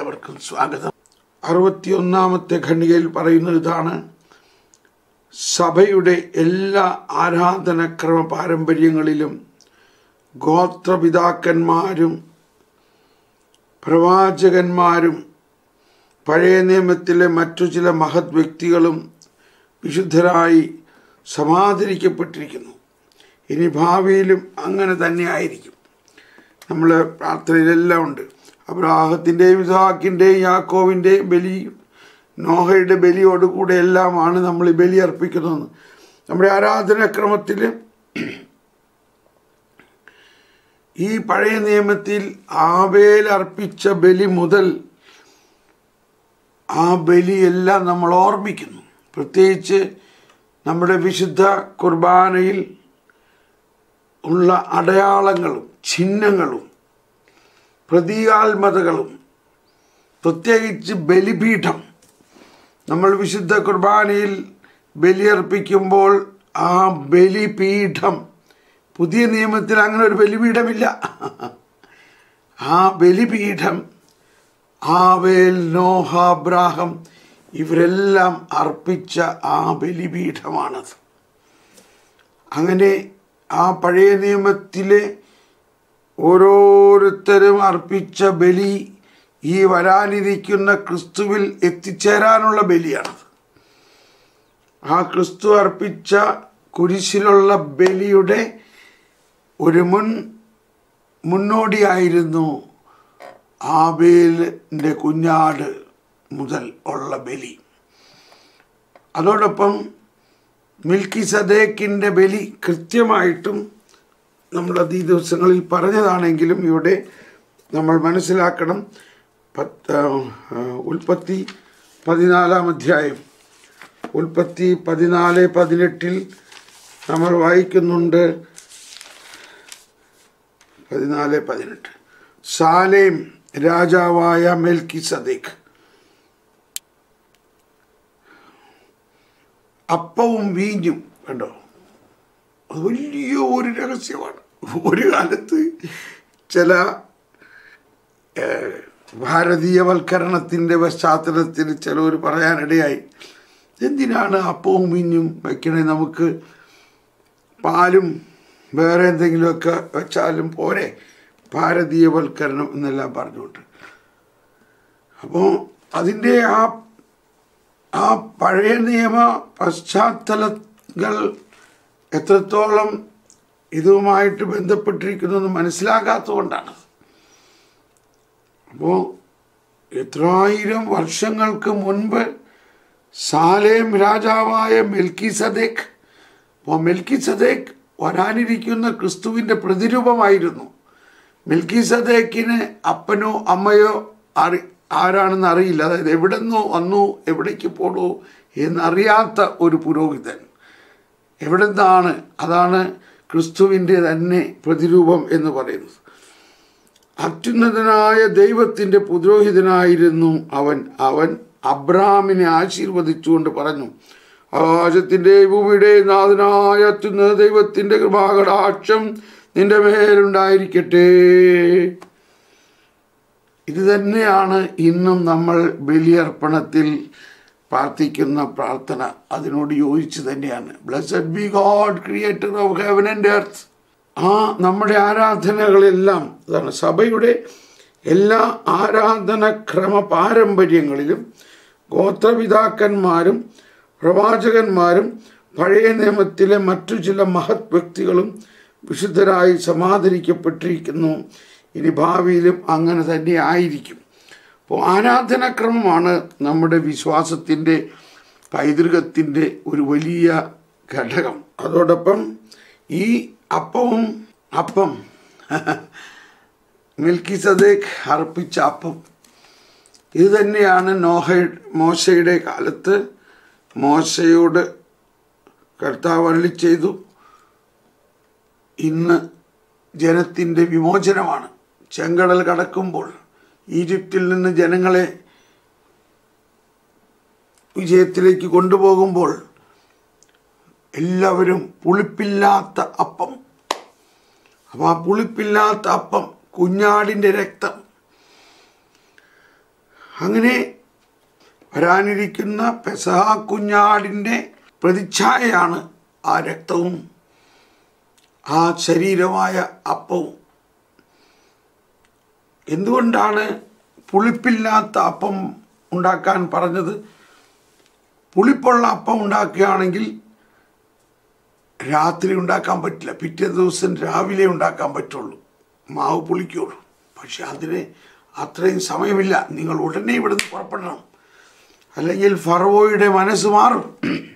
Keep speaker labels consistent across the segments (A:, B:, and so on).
A: എല്ലാവർക്കും സ്വാഗതം അറുപത്തിയൊന്നാമത്തെ ഖണ്ഡികയിൽ പറയുന്നത് ഇതാണ് സഭയുടെ എല്ലാ ആരാധനക്രമ പാരമ്പര്യങ്ങളിലും ഗോത്രപിതാക്കന്മാരും പ്രവാചകന്മാരും പഴയ നിയമത്തിലെ മറ്റു ചില മഹത് വ്യക്തികളും വിശുദ്ധരായി സമാദരിക്കപ്പെട്ടിരിക്കുന്നു ഇനി ഭാവിയിലും അങ്ങനെ തന്നെ ആയിരിക്കും നമ്മൾ പ്രാർത്ഥനയിലെല്ലാം ഉണ്ട് അബ്രാഹത്തിൻ്റെയും ഇസാക്കിൻ്റെയും യാക്കോവിൻ്റെയും ബലിയും നോഹയുടെ ബലിയോടുകൂടെ എല്ലാമാണ് നമ്മൾ ഈ ബലി അർപ്പിക്കുന്നത് നമ്മുടെ ആരാധനാക്രമത്തിൽ ഈ പഴയ നിയമത്തിൽ ആവേൽ അർപ്പിച്ച ബലി മുതൽ ആ ബലിയെല്ലാം നമ്മൾ ഓർമ്മിക്കുന്നു പ്രത്യേകിച്ച് നമ്മുടെ വിശുദ്ധ കുർബാനയിൽ ഉള്ള അടയാളങ്ങളും ചിഹ്നങ്ങളും പ്രതീകാത്മതകളും പ്രത്യേകിച്ച് ബലിപീഠം നമ്മൾ വിശുദ്ധ കുർബാനയിൽ ബലിയർപ്പിക്കുമ്പോൾ ആ ബലിപീഠം പുതിയ നിയമത്തിൽ അങ്ങനെ ഒരു ബലിപീഠമില്ല ആ ബലിപീഠം ആവേൽ നോഹ അബ്രാഹം ഇവരെല്ലാം അർപ്പിച്ച ആ ബലിപീഠമാണത് അങ്ങനെ ആ പഴയ നിയമത്തിലെ ഓരോരുത്തരും അർപ്പിച്ച ബലി ഈ വരാനിരിക്കുന്ന ക്രിസ്തുവിൽ എത്തിച്ചേരാനുള്ള ബലിയാണത് ആ ക്രിസ്തു അർപ്പിച്ച കുരിശിലുള്ള ബലിയുടെ ഒരു മുൻ മുന്നോടിയായിരുന്നു ആബേലിൻ്റെ കുഞ്ഞാട് മുതൽ ഉള്ള ബലി അതോടൊപ്പം മിൽക്കി സദേക്കിൻ്റെ ബലി കൃത്യമായിട്ടും നമ്മളത് ഈ ദിവസങ്ങളിൽ പറഞ്ഞതാണെങ്കിലും ഇവിടെ നമ്മൾ മനസ്സിലാക്കണം പത്ത് ഉൽപ്പത്തി പതിനാലാം അധ്യായം ഉൽപ്പത്തി പതിനാല് പതിനെട്ടിൽ നമ്മൾ വായിക്കുന്നുണ്ട് പതിനാല് പതിനെട്ട് സാലേം രാജാവായ മെൽക്കി സദേഖ് അപ്പവും വീഞ്ഞും കണ്ടോ അത് വലിയ ഒരു രഹസ്യമാണ് ഒരു കാലത്ത് ചില ഭാരതീയവൽക്കരണത്തിൻ്റെ പശ്ചാത്തലത്തിൽ ചിലവർ പറയാനിടയായി എന്തിനാണ് അപ്പവും വീഞ്ഞും വയ്ക്കണേ നമുക്ക് പാലും വേറെ എന്തെങ്കിലുമൊക്കെ വെച്ചാലും പോരെ ഭാരതീയവൽക്കരണം എന്നെല്ലാം പറഞ്ഞുകൊണ്ട് അപ്പോൾ അതിൻ്റെ ആ ആ പഴയ നിയമ പശ്ചാത്തലങ്ങൾ എത്രത്തോളം ഇതുമായിട്ട് ബന്ധപ്പെട്ടിരിക്കുന്നു എന്ന് മനസ്സിലാകാത്തതുകൊണ്ടാണ് അപ്പോൾ എത്രായിരം വർഷങ്ങൾക്ക് മുൻപ് സാലേം രാജാവായ മെൽക്കി സദേഖ് അപ്പോൾ മെൽക്കി സദേഖ് വരാനിരിക്കുന്ന ക്രിസ്തുവിൻ്റെ പ്രതിരൂപമായിരുന്നു മിൽക്കി സദേക്കിന് അപ്പനോ അമ്മയോ അറി ആരാണെന്ന് അറിയില്ല അതായത് എവിടെ നിന്നോ വന്നു എവിടേക്ക് പോടൂ എന്നറിയാത്ത ഒരു പുരോഹിതൻ എവിടെ നിന്നാണ് അതാണ് ക്രിസ്തുവിൻ്റെ തന്നെ പ്രതിരൂപം എന്ന് പറയുന്നത് അത്യുന്നതനായ ദൈവത്തിൻ്റെ പുരോഹിതനായിരുന്നു അവൻ അവൻ അബ്രാമിനെ ആശീർവദിച്ചുകൊണ്ട് പറഞ്ഞു ആകാശത്തിൻ്റെ ഭൂമിയുടെ നാഥനായ അത്യുന്നത ദൈവത്തിൻ്റെ കൃപാകടാക്ഷം നിന്റെ മേലുണ്ടായിരിക്കട്ടെ ഇത് തന്നെയാണ് ഇന്നും നമ്മൾ ബലിയർപ്പണത്തിൽ പ്രാർത്ഥിക്കുന്ന പ്രാർത്ഥന അതിനോട് യോജിച്ച് തന്നെയാണ് blessed be God creator of heaven and earth ആ നമ്മുടെ ആരാധനകളെല്ലാം അതാണ് സഭയുടെ എല്ലാ ആരാധനക്രമ പാരമ്പര്യങ്ങളിലും ഗോത്രപിതാക്കന്മാരും പ്രവാചകന്മാരും പഴയ നിയമത്തിലെ മറ്റു ചില മഹത് വ്യക്തികളും വിശുദ്ധരായി സമാദരിക്കപ്പെട്ടിരിക്കുന്നു ഇനി ഭാവിയിലും അങ്ങനെ തന്നെ ആയിരിക്കും അപ്പോൾ ആരാധനാക്രമമാണ് നമ്മുടെ വിശ്വാസത്തിൻ്റെ പൈതൃകത്തിൻ്റെ ഒരു വലിയ ഘടകം അതോടൊപ്പം ഈ അപ്പവും അപ്പം മിൽക്കി സദേഖ് അർപ്പിച്ച അപ്പം ഇത് തന്നെയാണ് നോഹ മോശയുടെ കാലത്ത് മോശയോട് കർത്താവ് അള്ളി ചെയ്തു ഇന്ന് ജനത്തിൻ്റെ വിമോചനമാണ് ചെങ്കടൽ കടക്കുമ്പോൾ ഈജിപ്തിൽ നിന്ന് ജനങ്ങളെ വിജയത്തിലേക്ക് കൊണ്ടുപോകുമ്പോൾ എല്ലാവരും പുളിപ്പില്ലാത്ത അപ്പം അപ്പോൾ ആ പുളിപ്പില്ലാത്ത അപ്പം കുഞ്ഞാടിൻ്റെ രക്തം അങ്ങനെ വരാനിരിക്കുന്ന പെസഹ കുഞ്ഞാടിൻ്റെ പ്രതിച്ഛായയാണ് ആ രക്തവും ആ ശരീരമായ അപ്പവും എന്തുകൊണ്ടാണ് പുളിപ്പില്ലാത്ത അപ്പം ഉണ്ടാക്കാൻ പറഞ്ഞത് പുളിപ്പുള്ള അപ്പം ഉണ്ടാക്കുകയാണെങ്കിൽ രാത്രി ഉണ്ടാക്കാൻ പറ്റില്ല പിറ്റേ ദിവസം രാവിലെ ഉണ്ടാക്കാൻ പറ്റുള്ളൂ മാവ് പുളിക്കുള്ളൂ പക്ഷെ അതിന് അത്രയും സമയമില്ല നിങ്ങൾ ഉടനെ ഇവിടുന്ന് പുറപ്പെടണം അല്ലെങ്കിൽ ഫറവോയുടെ മനസ്സ് മാറും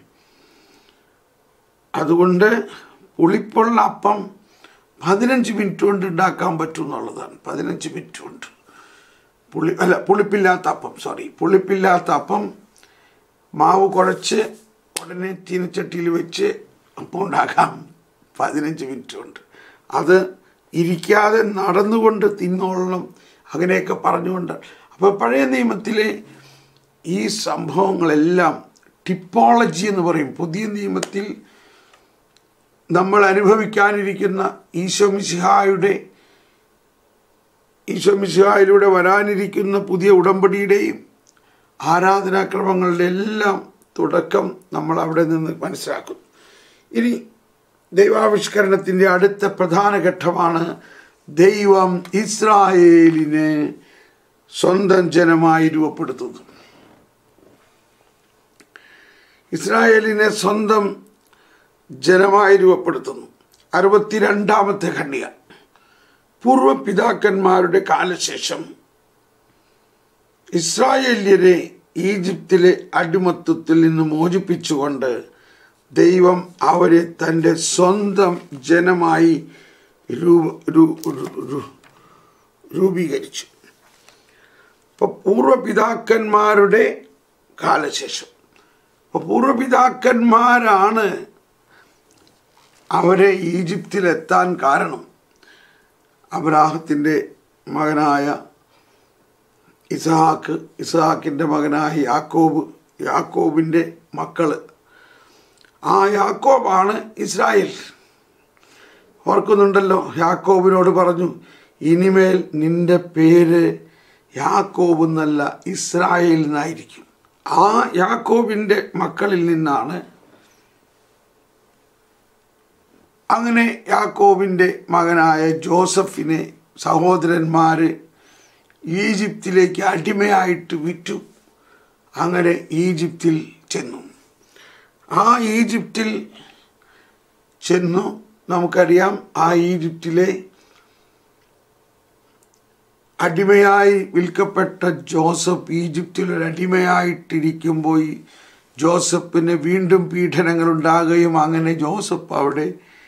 A: അതുകൊണ്ട് പുളിപ്പുള്ള അപ്പം പതിനഞ്ച് മിനിറ്റ് കൊണ്ട് ഉണ്ടാക്കാൻ പറ്റും എന്നുള്ളതാണ് പതിനഞ്ച് മിനിറ്റ് കൊണ്ട് പുളി അല്ല പുളിപ്പില്ലാത്ത അപ്പം സോറി പുളിപ്പില്ലാത്ത അപ്പം മാവ് കുഴച്ച് ഉടനെ ചീനച്ചട്ടിയിൽ വെച്ച് അപ്പം ഉണ്ടാക്കാം പതിനഞ്ച് മിനിറ്റ് കൊണ്ട് അത് ഇരിക്കാതെ നടന്നുകൊണ്ട് തിന്നോളണം അങ്ങനെയൊക്കെ പറഞ്ഞുകൊണ്ട് അപ്പോൾ പഴയ നിയമത്തിലെ ഈ സംഭവങ്ങളെല്ലാം ടിപ്പോളജി എന്ന് പറയും പുതിയ നിയമത്തിൽ നമ്മൾ അനുഭവിക്കാനിരിക്കുന്ന ഈശോമിസിഹായുടെ ഈശോമിസിഹായിലൂടെ വരാനിരിക്കുന്ന പുതിയ ഉടമ്പടിയുടെയും ആരാധനാക്രമങ്ങളുടെ എല്ലാം തുടക്കം നമ്മൾ അവിടെ നിന്ന് മനസ്സിലാക്കുന്നു ഇനി ദൈവാവിഷ്കരണത്തിൻ്റെ അടുത്ത പ്രധാന ഘട്ടമാണ് ദൈവം ഇസ്രായേലിനെ സ്വന്തം ജനമായി രൂപപ്പെടുത്തുന്നു ഇസ്രായേലിനെ സ്വന്തം ജനമായി രൂപപ്പെടുത്തുന്നു അറുപത്തിരണ്ടാമത്തെ ഖണ്ഡിക പൂർവപിതാക്കന്മാരുടെ കാലശേഷം ഇസ്രായേല്യരെ ഈജിപ്തിലെ അടിമത്വത്തിൽ നിന്ന് മോചിപ്പിച്ചുകൊണ്ട് ദൈവം അവരെ തൻ്റെ സ്വന്തം ജനമായി രൂപ രൂ- രൂ- രൂ- രൂപീകരിച്ചു അപ്പോൾ പൂർവപിതാക്കന്മാരുടെ കാലശേഷം അപ്പോൾ പൂർവപിതാക്കന്മാരാണ് അവരെ ഈജിപ്തിലെത്താൻ കാരണം അബ്രാഹത്തിൻ്റെ മകനായ ഇസഹാക്ക് ഇസഹാക്കിൻ്റെ മകനായ യാക്കോബ് യാക്കോബിൻ്റെ മക്കള് ആ യാക്കോബാണ് ഇസ്രായേൽ ഓർക്കുന്നുണ്ടല്ലോ യാക്കോബിനോട് പറഞ്ഞു ഇനിമേൽ നിന്റെ പേര് യാക്കോബ് എന്നല്ല ഇസ്രായേൽ എന്നായിരിക്കും ആ യാക്കോബിൻ്റെ മക്കളിൽ നിന്നാണ് അങ്ങനെ യാക്കോബിൻ്റെ മകനായ ജോസഫിനെ സഹോദരന്മാർ ഈജിപ്തിലേക്ക് അടിമയായിട്ട് വിറ്റു അങ്ങനെ ഈജിപ്തിൽ ചെന്നു ആ ഈജിപ്തിൽ ചെന്നു നമുക്കറിയാം ആ ഈജിപ്തിലെ അടിമയായി വിൽക്കപ്പെട്ട ജോസഫ് ഈജിപ്തിൽ ഒരു അടിമയായിട്ടിരിക്കുമ്പോൾ ഈ ജോസഫിന് വീണ്ടും പീഡനങ്ങൾ ഉണ്ടാകുകയും അങ്ങനെ ജോസഫ് അവിടെ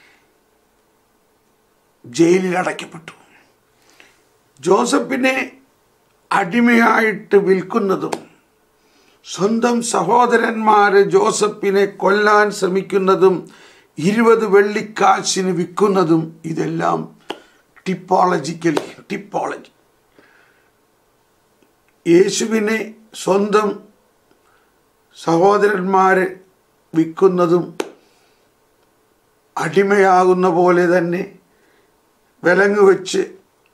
A: ജയിലിൽ അടയ്ക്കപ്പെട്ടു ജോസഫിനെ അടിമയായിട്ട് വിൽക്കുന്നതും സ്വന്തം സഹോദരന്മാർ ജോസഫിനെ കൊല്ലാൻ ശ്രമിക്കുന്നതും ഇരുപത് വെള്ളിക്കാശിന് വിൽക്കുന്നതും ഇതെല്ലാം ടിപ്പോളജിക്കൽ ടിപ്പോളജി യേശുവിനെ സ്വന്തം സഹോദരന്മാർ വിൽക്കുന്നതും അടിമയാകുന്ന പോലെ തന്നെ വിലങ്ങ് വെച്ച്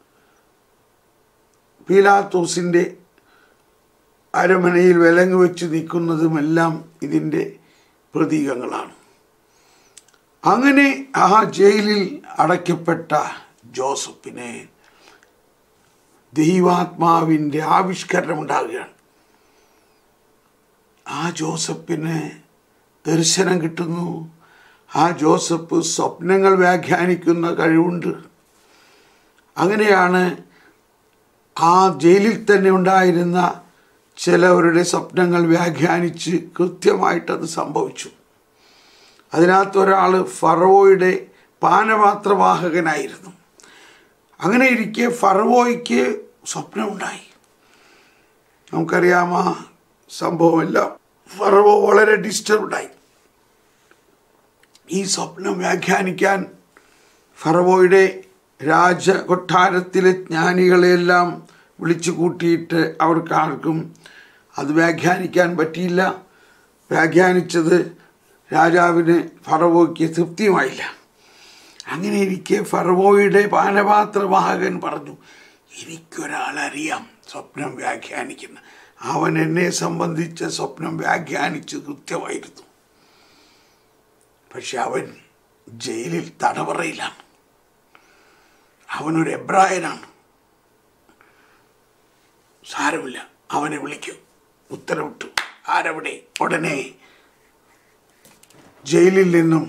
A: പീലാത്തോസിൻ്റെ അരമനയിൽ വിലങ്ങ് വെച്ച് നിൽക്കുന്നതുമെല്ലാം ഇതിൻ്റെ പ്രതീകങ്ങളാണ് അങ്ങനെ ആ ജയിലിൽ അടയ്ക്കപ്പെട്ട ജോസഫിനെ ദൈവാത്മാവിൻ്റെ ആവിഷ്കരണം ഉണ്ടാകുകയാണ് ആ ജോസഫിന് ദർശനം കിട്ടുന്നു ആ ജോസഫ് സ്വപ്നങ്ങൾ വ്യാഖ്യാനിക്കുന്ന കഴിവുണ്ട് അങ്ങനെയാണ് ആ ജയിലിൽ തന്നെ ഉണ്ടായിരുന്ന ചിലവരുടെ സ്വപ്നങ്ങൾ വ്യാഖ്യാനിച്ച് കൃത്യമായിട്ടത് സംഭവിച്ചു അതിനകത്ത് ഒരാൾ ഫറവോയുടെ പാനപാത്രവാഹകനായിരുന്നു അങ്ങനെ ഇരിക്കെ ഫറവോയ്ക്ക് സ്വപ്നമുണ്ടായി നമുക്കറിയാം ആ സംഭവമെല്ലാം ഫറവോ വളരെ ഡിസ്റ്റർബ്ഡായി ഈ സ്വപ്നം വ്യാഖ്യാനിക്കാൻ ഫറവോയുടെ രാജകൊട്ടാരത്തിലെ ജ്ഞാനികളെയെല്ലാം വിളിച്ചു കൂട്ടിയിട്ട് അവർക്ക് ആർക്കും അത് വ്യാഖ്യാനിക്കാൻ പറ്റിയില്ല വ്യാഖ്യാനിച്ചത് രാജാവിന് ഫറവോയ്ക്ക് തൃപ്തിയുമായില്ല അങ്ങനെ ഇരിക്കെ ഫറവോയുടെ പാനപാത്രവാഹകൻ പറഞ്ഞു എനിക്കൊരാളറിയാം സ്വപ്നം വ്യാഖ്യാനിക്കുന്ന അവൻ എന്നെ സംബന്ധിച്ച സ്വപ്നം വ്യാഖ്യാനിച്ച് കൃത്യമായിരുന്നു പക്ഷെ അവൻ ജയിലിൽ തടവറയിലാണ് അവനൊരു എബ്രായനാണ് സാരമില്ല അവനെ വിളിക്കും ഉത്തരവിട്ടു ആരവിടെ ഉടനെ ജയിലിൽ നിന്നും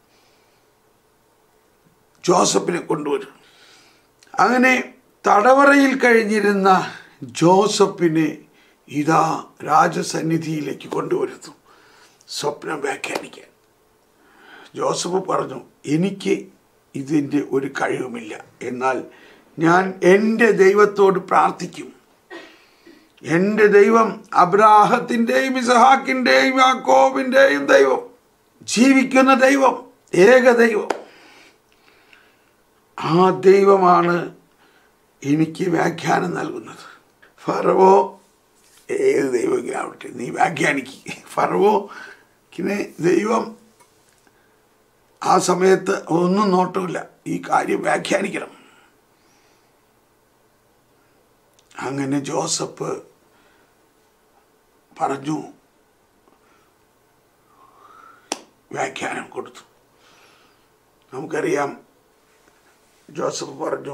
A: ജോസഫിനെ കൊണ്ടുവരും അങ്ങനെ തടവറയിൽ കഴിഞ്ഞിരുന്ന ജോസഫിനെ ഇതാ രാജസന്നിധിയിലേക്ക് കൊണ്ടുവരുന്നു സ്വപ്നം വ്യാഖ്യാനിക്കാൻ ജോസഫ് പറഞ്ഞു എനിക്ക് ഇതിൻ്റെ ഒരു കഴിവുമില്ല എന്നാൽ ഞാൻ എൻ്റെ ദൈവത്തോട് പ്രാർത്ഥിക്കും എൻ്റെ ദൈവം അബ്രാഹത്തിൻ്റെയും ഇസഹാക്കിൻ്റെയും യാക്കോബിൻ്റെയും ദൈവം ജീവിക്കുന്ന ദൈവം ഏക ദൈവം ആ ദൈവമാണ് എനിക്ക് വ്യാഖ്യാനം നൽകുന്നത് ഫറവോ ഏത് ദൈവമെങ്കിലാവട്ടെ നീ വ്യാഖ്യാനിക്കുക ഫറവോക്കിനെ ദൈവം ആ സമയത്ത് ഒന്നും നോട്ടമില്ല ഈ കാര്യം വ്യാഖ്യാനിക്കണം അങ്ങനെ ജോസഫ് പറഞ്ഞു വ്യാഖ്യാനം കൊടുത്തു നമുക്കറിയാം ജോസഫ് പറഞ്ഞു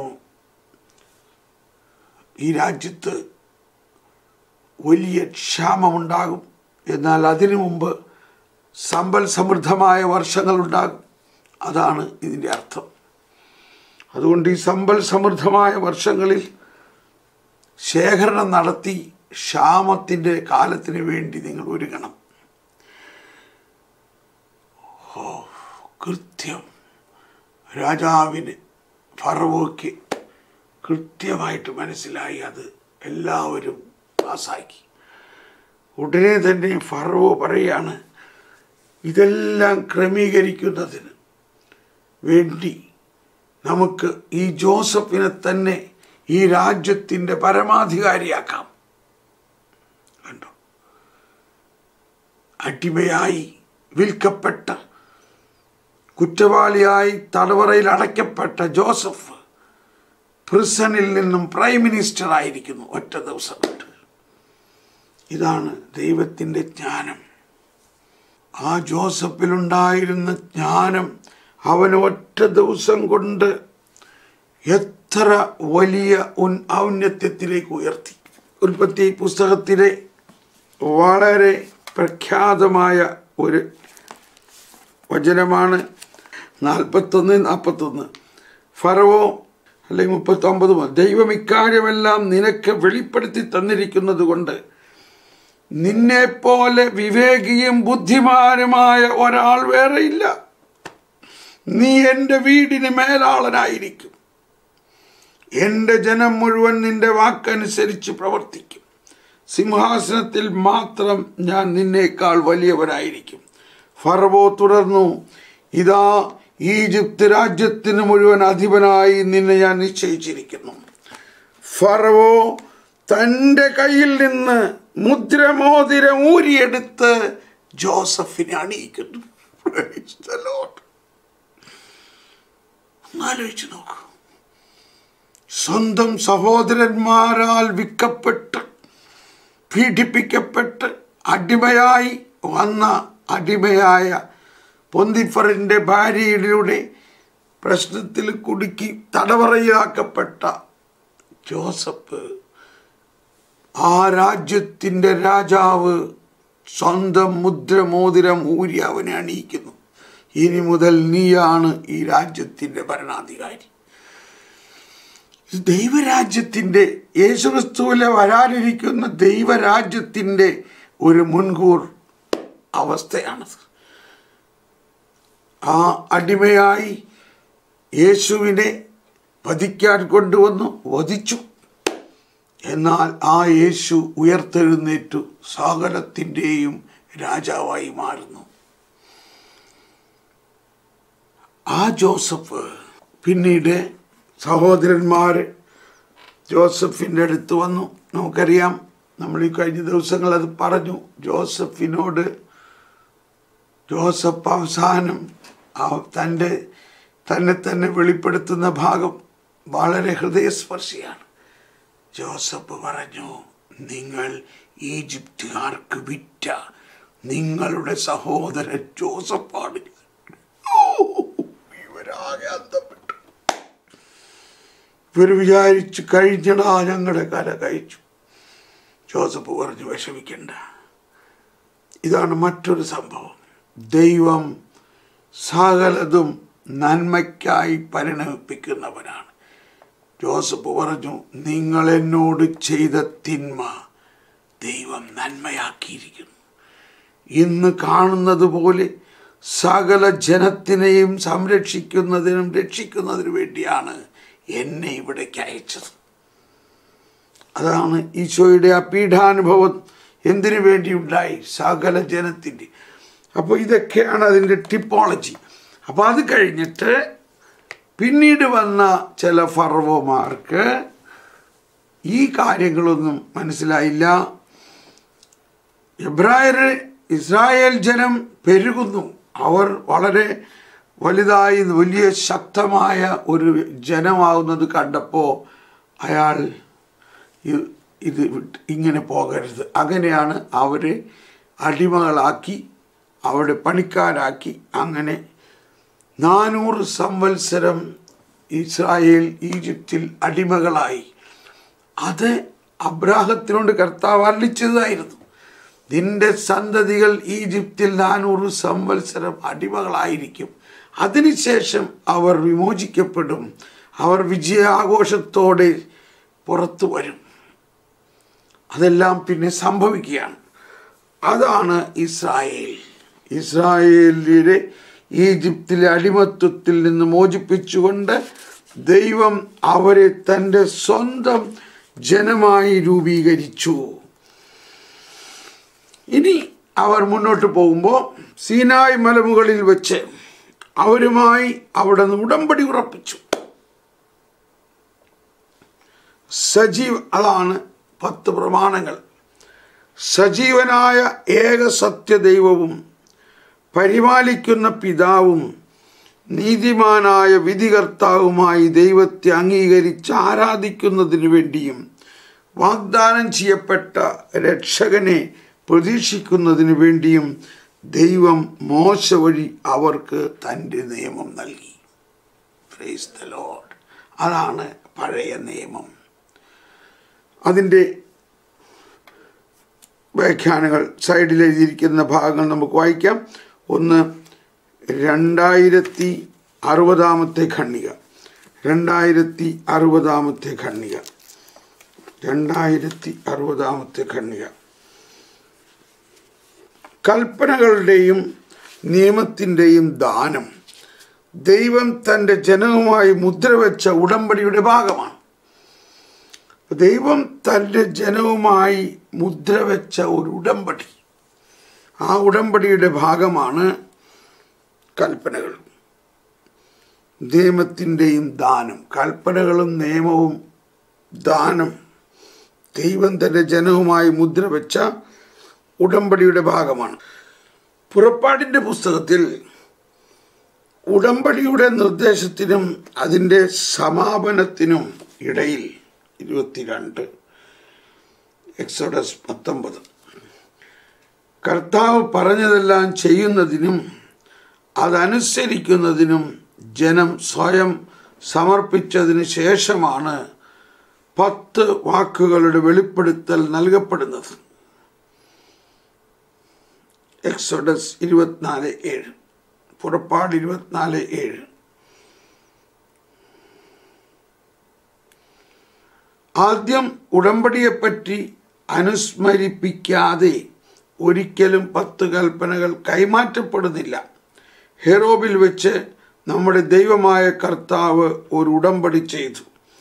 A: ഈ രാജ്യത്ത് വലിയ ക്ഷാമമുണ്ടാകും എന്നാൽ അതിനു മുമ്പ് സമ്പൽ സമൃദ്ധമായ വർഷങ്ങളുണ്ടാകും അതാണ് ഇതിൻ്റെ അർത്ഥം അതുകൊണ്ട് ഈ സമ്പൽ സമൃദ്ധമായ വർഷങ്ങളിൽ ശേഖരണം നടത്തി ക്ഷാമത്തിൻ്റെ കാലത്തിന് വേണ്ടി നിങ്ങൾ ഒരുങ്ങണം ഓ കൃത്യം രാജാവിന് ഫറവോക്ക് കൃത്യമായിട്ട് മനസ്സിലായി അത് എല്ലാവരും പാസ്സാക്കി ഉടനെ തന്നെ ഫറവോ പറയാണ് ഇതെല്ലാം ക്രമീകരിക്കുന്നതിന് വേണ്ടി നമുക്ക് ഈ ജോസഫിനെ തന്നെ ഈ രാജ്യത്തിൻ്റെ പരമാധികാരിയാക്കാം കണ്ടോ അടിമയായി വിൽക്കപ്പെട്ട കുറ്റവാളിയായി തടവറയിൽ അടയ്ക്കപ്പെട്ട ജോസഫ് പ്രിസണിൽ നിന്നും പ്രൈം മിനിസ്റ്റർ ആയിരിക്കുന്നു ഒറ്റ ദിവസം കൊണ്ട് ഇതാണ് ദൈവത്തിൻ്റെ ജ്ഞാനം ആ ജോസഫിലുണ്ടായിരുന്ന ജ്ഞാനം അവൻ ഒറ്റ ദിവസം കൊണ്ട് എത്ര വലിയ ഉൻ ഔന്നത്യത്തിലേക്ക് ഉയർത്തി ഉൽപ്പത്തി പുസ്തകത്തിലെ വളരെ പ്രഖ്യാതമായ ഒരു വചനമാണ് നാൽപ്പത്തൊന്ന് നാൽപ്പത്തൊന്ന് ഫറവോ അല്ലെങ്കിൽ മുപ്പത്തൊമ്പത് മുതൽ ദൈവം ഇക്കാര്യമെല്ലാം നിനക്ക് വെളിപ്പെടുത്തി തന്നിരിക്കുന്നത് കൊണ്ട് നിന്നെപ്പോലെ വിവേകിയും ബുദ്ധിമാനുമായ ഒരാൾ വേറെയില്ല നീ എൻ്റെ വീടിന് മേലാളനായിരിക്കും എൻ്റെ ജനം മുഴുവൻ നിന്റെ വാക്കനുസരിച്ച് പ്രവർത്തിക്കും സിംഹാസനത്തിൽ മാത്രം ഞാൻ നിന്നേക്കാൾ വലിയവനായിരിക്കും ഫറവോ തുടർന്നു ഇതാ ഈജിപ്ത് രാജ്യത്തിന് മുഴുവൻ അധിപനായി നിന്നെ ഞാൻ നിശ്ചയിച്ചിരിക്കുന്നു ഫറവോ തൻ്റെ കയ്യിൽ നിന്ന് മുദ്രമോതിരം ഊരിയെടുത്ത് ജോസഫിനെ അണിയിക്കുന്നു Praise the Lord. ഒന്നാലോചിച്ച് നോക്കൂ സ്വന്തം സഹോദരന്മാരാൽ വിൽക്കപ്പെട്ട് പീഡിപ്പിക്കപ്പെട്ട് അടിമയായി വന്ന അടിമയായ പൊന്തിഫറിൻ്റെ ഭാര്യയിലൂടെ പ്രശ്നത്തിൽ കുടുക്കി തടവറയിലാക്കപ്പെട്ട ജോസഫ് ആ രാജ്യത്തിൻ്റെ രാജാവ് സ്വന്തം മുദ്രമോതിരം ഊരി അവനെ അണിയിക്കുന്നു ഇനി മുതൽ നീയാണ് ഈ രാജ്യത്തിൻ്റെ ഭരണാധികാരി ഇത് ദൈവരാജ്യത്തിൻ്റെ യേശുക്രിസ്തുവിലെ വരാനിരിക്കുന്ന ദൈവരാജ്യത്തിൻ്റെ ഒരു മുൻകൂർ അവസ്ഥയാണത് ആ അടിമയായി യേശുവിനെ വധിക്കാൻ കൊണ്ടുവന്നു വധിച്ചു എന്നാൽ ആ യേശു ഉയർത്തെഴുന്നേറ്റു സകലത്തിൻ്റെയും രാജാവായി മാറുന്നു ആ ജോസഫ് പിന്നീട് സഹോദരന്മാർ ജോസഫിൻ്റെ അടുത്ത് വന്നു നമുക്കറിയാം നമ്മൾ ഈ കഴിഞ്ഞ ദിവസങ്ങൾ അത് പറഞ്ഞു ജോസഫിനോട് ജോസഫ് അവസാനം ആ- തൻ്റെ തന്നെ തന്നെ വെളിപ്പെടുത്തുന്ന ഭാഗം വളരെ ഹൃദയസ്പർശിയാണ് ജോസഫ് പറഞ്ഞു നിങ്ങൾ ഈജിപ്തുകാർക്ക് വിറ്റ നിങ്ങളുടെ സഹോദരൻ ജോസഫാണ് ഞാൻ. ഓ, ഇവരാകെ അന്തപ്പെട്ടു ഇവർ വിചാരിച്ചു കഴിഞ്ഞടാ ഞങ്ങളുടെ കല കഴിച്ചു ജോസഫ് പറഞ്ഞു വിഷമിക്കണ്ട ഇതാണ് മറ്റൊരു സംഭവം ദൈവം സകലതും നന്മയ്ക്കായി പരിണമിപ്പിക്കുന്നവനാണ് ജോസഫ് പറഞ്ഞു നിങ്ങൾ എന്നോട് ചെയ്ത തിന്മ ദൈവം നന്മയാക്കിയിരിക്കുന്നു ഇന്ന് കാണുന്നത് പോലെ സകല ജനത്തിനെയും സംരക്ഷിക്കുന്നതിനും രക്ഷിക്കുന്നതിനും വേണ്ടിയാണ് എന്നെ ഇവിടേക്ക് അയച്ചത് അതാണ് ഈശോയുടെ ആ പീഠാനുഭവം എന്തിനു വേണ്ടി ഉണ്ടായി സകല ജനത്തിൻ്റെ അപ്പോൾ ഇതൊക്കെയാണ് അതിൻ്റെ ടിപ്പോളജി അപ്പോൾ അത് കഴിഞ്ഞിട്ട് പിന്നീട് വന്ന ചില ഫർവോമാർക്ക് ഈ കാര്യങ്ങളൊന്നും മനസ്സിലായില്ല എബ്രായർ ഇസ്രായേൽ ജനം പെരുകുന്നു അവർ വളരെ വലുതായി വലിയ ശക്തമായ ഒരു ജനമാകുന്നത് കണ്ടപ്പോൾ അയാൾ ഇ- ഇത് വിട്ട് ഇങ്ങനെ പോകരുത് അങ്ങനെയാണ് അവരെ അടിമകളാക്കി അവിടെ പണിക്കാരാക്കി അങ്ങനെ നാനൂറ് സംവത്സരം ഇസ്രായേൽ ഈജിപ്തിൽ അടിമകളായി അത് അബ്രാഹത്തിനോട് കർത്താവ് അർളിച്ചതായിരുന്നു നിന്റെ സന്തതികൾ ഈജിപ്തിൽ നാനൂറ് സംവത്സരം അടിമകളായിരിക്കും അതിനുശേഷം അവർ വിമോചിക്കപ്പെടും അവർ വിജയാഘോഷത്തോടെ പുറത്തു വരും അതെല്ലാം പിന്നെ സംഭവിക്കുകയാണ് അതാണ് ഇസ്രായേൽ ഇസ്രായേലിനെ ഈജിപ്തിലെ അടിമത്വത്തിൽ നിന്ന് മോചിപ്പിച്ചുകൊണ്ട് ദൈവം അവരെ തൻ്റെ സ്വന്തം ജനമായി രൂപീകരിച്ചു ഇനി അവർ മുന്നോട്ട് പോകുമ്പോൾ സീനായ് മലമുകളിൽ വെച്ച് അവരുമായി അവിടെ നിന്ന് ഉടമ്പടി ഉറപ്പിച്ചു സജീവ് അതാണ് പത്ത് പ്രമാണങ്ങൾ സജീവനായ ഏക സത്യദൈവവും പരിപാലിക്കുന്ന പിതാവും നീതിമാനായ വിധികർത്താവുമായി ദൈവത്തെ അംഗീകരിച്ച് ആരാധിക്കുന്നതിനു വേണ്ടിയും വാഗ്ദാനം ചെയ്യപ്പെട്ട രക്ഷകനെ പ്രതീക്ഷിക്കുന്നതിനു വേണ്ടിയും ദൈവം മോശ വഴി അവർക്ക് തൻ്റെ നിയമം നൽകി Praise the Lord. അതാണ് പഴയ നിയമം അതിൻ്റെ വ്യാഖ്യാനങ്ങൾ സൈഡിൽ എഴുതിയിരിക്കുന്ന ഭാഗങ്ങൾ നമുക്ക് വായിക്കാം ഒന്ന് രണ്ടായിരത്തി അറുപതാമത്തെ ഖണ്ണിക രണ്ടായിരത്തി അറുപതാമത്തെ ഖണ്ണിക രണ്ടായിരത്തി അറുപതാമത്തെ ഖണ്ണിക കൽപ്പനകളുടെയും നിയമത്തിൻ്റെയും ദാനം ദൈവം തൻ്റെ ജനവുമായി മുദ്രവെച്ച ഉടമ്പടിയുടെ ഭാഗമാണ് ദൈവം തൻ്റെ ജനവുമായി മുദ്രവെച്ച ഒരു ഉടമ്പടി ആ ഉടമ്പടിയുടെ ഭാഗമാണ് കൽപ്പനകൾ നിയമത്തിൻ്റെയും ദാനം കൽപ്പനകളും നിയമവും ദാനം ദൈവം തൻ്റെ ജനവുമായി മുദ്രവെച്ച ഉടമ്പടിയുടെ ഭാഗമാണ് പുറപ്പാടിൻ്റെ പുസ്തകത്തിൽ ഉടമ്പടിയുടെ നിർദ്ദേശത്തിനും അതിൻ്റെ സമാപനത്തിനും ഇടയിൽ ഇരുപത്തിരണ്ട് എക്സോഡസ് പത്തൊമ്പത് കർത്താവ് പറഞ്ഞതെല്ലാം ചെയ്യുന്നതിനും അതനുസരിക്കുന്നതിനും ജനം സ്വയം സമർപ്പിച്ചതിന് ശേഷമാണ് പത്ത് വാക്കുകളുടെ വെളിപ്പെടുത്തൽ നൽകപ്പെടുന്നത് എക്സോഡസ് ഇരുപത്തിനാല് ഏഴ് പുറപ്പാട് ഇരുപത്തിനാല് ഏഴ് ആദ്യം ഉടമ്പടിയെപ്പറ്റി അനുസ്മരിപ്പിക്കാതെ ഒരിക്കലും പത്ത് കൽപ്പനകൾ കൈമാറ്റപ്പെടുന്നില്ല ഹെറോബിൽ വെച്ച് നമ്മുടെ ദൈവമായ കർത്താവ് ഒരു ഉടമ്പടി ചെയ്തു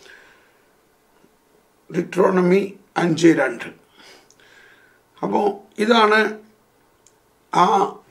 A: ഡിട്രോണമി അഞ്ച് രണ്ട് അപ്പോൾ ഇതാണ് ആ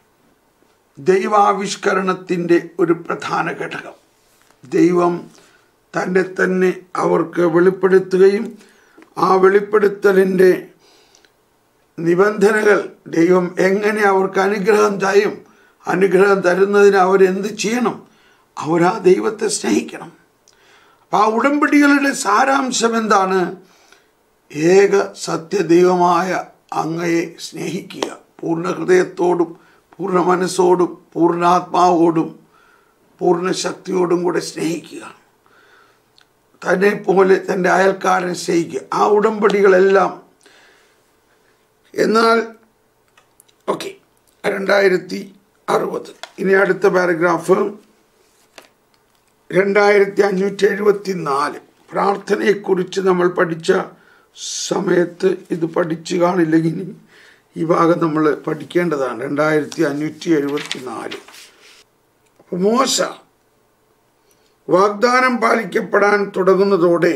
A: ദൈവാവിഷ്കരണത്തിൻ്റെ ഒരു പ്രധാന ഘടകം ദൈവം തന്നെ തന്നെ അവർക്ക് വെളിപ്പെടുത്തുകയും ആ വെളിപ്പെടുത്തലിൻ്റെ നിബന്ധനകൾ ദൈവം എങ്ങനെ അവർക്ക് അനുഗ്രഹം തരും അനുഗ്രഹം തരുന്നതിന് അവരെന്ത് ചെയ്യണം അവരാ ദൈവത്തെ സ്നേഹിക്കണം അപ്പം ആ ഉടമ്പടികളുടെ സാരാംശം എന്താണ് ഏക സത്യദൈവമായ അങ്ങയെ സ്നേഹിക്കുക പൂർണ്ണ ഹൃദയത്തോടും പൂർണ്ണ മനസ്സോടും പൂർണ്ണാത്മാവോടും പൂർണ്ണ ശക്തിയോടും കൂടെ സ്നേഹിക്കുക തന്നെ പോലെ തൻ്റെ അയൽക്കാരനെ സ്നേഹിക്കുക ആ ഉടമ്പടികളെല്ലാം എന്നാൽ ഓക്കെ രണ്ടായിരത്തി അറുപത് ഇനി അടുത്ത പാരഗ്രാഫ് രണ്ടായിരത്തി അഞ്ഞൂറ്റി എഴുപത്തി നാല് പ്രാർത്ഥനയെക്കുറിച്ച് നമ്മൾ പഠിച്ച സമയത്ത് ഇത് പഠിച്ചു കാണില്ലെങ്കിൽ ഈ ഭാഗം നമ്മൾ പഠിക്കേണ്ടതാണ് രണ്ടായിരത്തി അഞ്ഞൂറ്റി എഴുപത്തി നാല് അപ്പോൾ മോശ വാഗ്ദാനം പാലിക്കപ്പെടാൻ തുടങ്ങുന്നതോടെ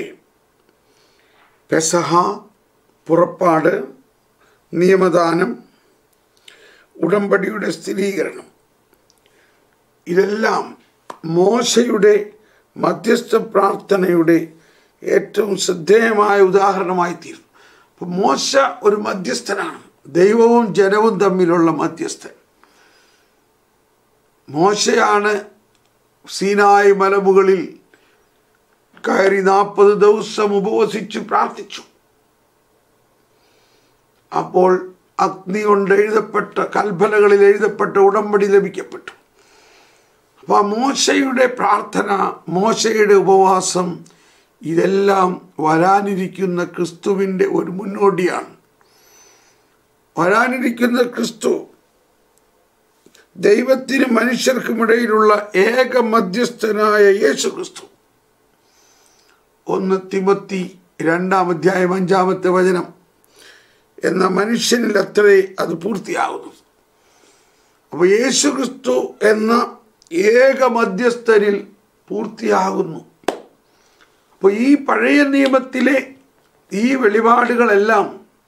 A: പെസഹ പുറപ്പാട് നിയമദാനം ഉടമ്പടിയുടെ സ്ഥിരീകരണം ഇതെല്ലാം മോശയുടെ മധ്യസ്ഥ പ്രാർത്ഥനയുടെ ഏറ്റവും ശ്രദ്ധേയമായ ഉദാഹരണമായി തീർന്നു അപ്പം മോശ ഒരു മധ്യസ്ഥനാണ് ദൈവവും ജനവും തമ്മിലുള്ള മധ്യസ്ഥൻ മോശയാണ് സീനായ് മലമുകളിൽ കയറി നാൽപ്പത് ദിവസം ഉപവസിച്ച് പ്രാർത്ഥിച്ചു അപ്പോൾ അഗ്നി കൊണ്ട് എഴുതപ്പെട്ട കൽപ്പനകളിൽ എഴുതപ്പെട്ട ഉടമ്പടി ലഭിക്കപ്പെട്ടു അപ്പോൾ ആ മോശയുടെ പ്രാർത്ഥന മോശയുടെ ഉപവാസം ഇതെല്ലാം വരാനിരിക്കുന്ന ക്രിസ്തുവിൻ്റെ ഒരു മുന്നോടിയാണ് വരാനിരിക്കുന്ന ക്രിസ്തു ദൈവത്തിനും മനുഷ്യർക്കുമിടയിലുള്ള ഏക മധ്യസ്ഥനായ യേശു ക്രിസ്തു ഒന്ന് തിമത്തി രണ്ടാം അധ്യായം അഞ്ചാമത്തെ വചനം എന്ന മനുഷ്യനിൽ അത്രേ അത് പൂർത്തിയാകുന്നു അപ്പോൾ യേശു ക്രിസ്തു എന്ന ഏക മധ്യസ്ഥരിൽ പൂർത്തിയാകുന്നു അപ്പോൾ ഈ പഴയ നിയമത്തിലെ ഈ വെളിപാടുകളെല്ലാം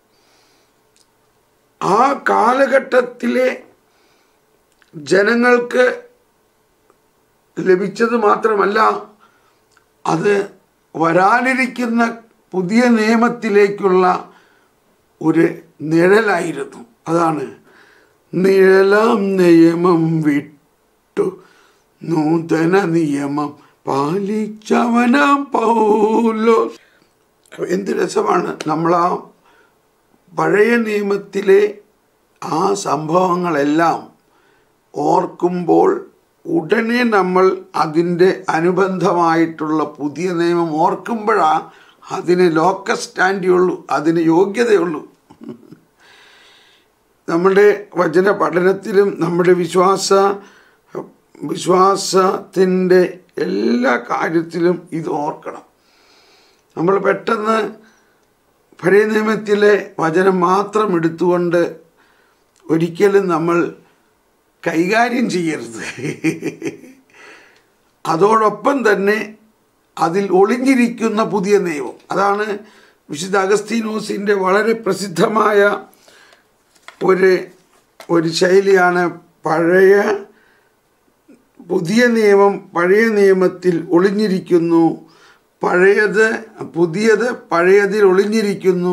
A: ആ കാലഘട്ടത്തിലെ ജനങ്ങൾക്ക് ലഭിച്ചത് മാത്രമല്ല അത് വരാനിരിക്കുന്ന പുതിയ നിയമത്തിലേക്കുള്ള ഒരു നിഴലായിരുന്നു അതാണ് നിഴലാം നിയമം വിട്ടു നൂതന നിയമം പാലിച്ചവനാം പൗലോ എന്ത് രസമാണ് നമ്മൾ ആ പഴയ നിയമത്തിലെ ആ സംഭവങ്ങളെല്ലാം ഓർക്കുമ്പോൾ ഉടനെ നമ്മൾ അതിൻ്റെ അനുബന്ധമായിട്ടുള്ള പുതിയ നിയമം ഓർക്കുമ്പോഴാണ് അതിന് ലോക്ക സ്റ്റാൻഡിയുള്ളൂ അതിന് യോഗ്യതയുള്ളൂ നമ്മുടെ വചന പഠനത്തിലും നമ്മുടെ വിശ്വാസ വിശ്വാസത്തിൻ്റെ എല്ലാ കാര്യത്തിലും ഇത് ഓർക്കണം നമ്മൾ പെട്ടെന്ന് പഴയ നിയമത്തിലെ വചനം മാത്രം എടുത്തുകൊണ്ട് ഒരിക്കലും നമ്മൾ കൈകാര്യം ചെയ്യരുത് അതോടൊപ്പം തന്നെ അതിൽ ഒളിഞ്ഞിരിക്കുന്ന പുതിയ നിയമം അതാണ് വിശുദ്ധ അഗസ്തീനോസിൻ്റെ വളരെ പ്രസിദ്ധമായ ഒരു ഒരു ശൈലിയാണ് പഴയ പുതിയ നിയമം പഴയ നിയമത്തിൽ ഒളിഞ്ഞിരിക്കുന്നു പഴയത് പുതിയത് പഴയതിൽ ഒളിഞ്ഞിരിക്കുന്നു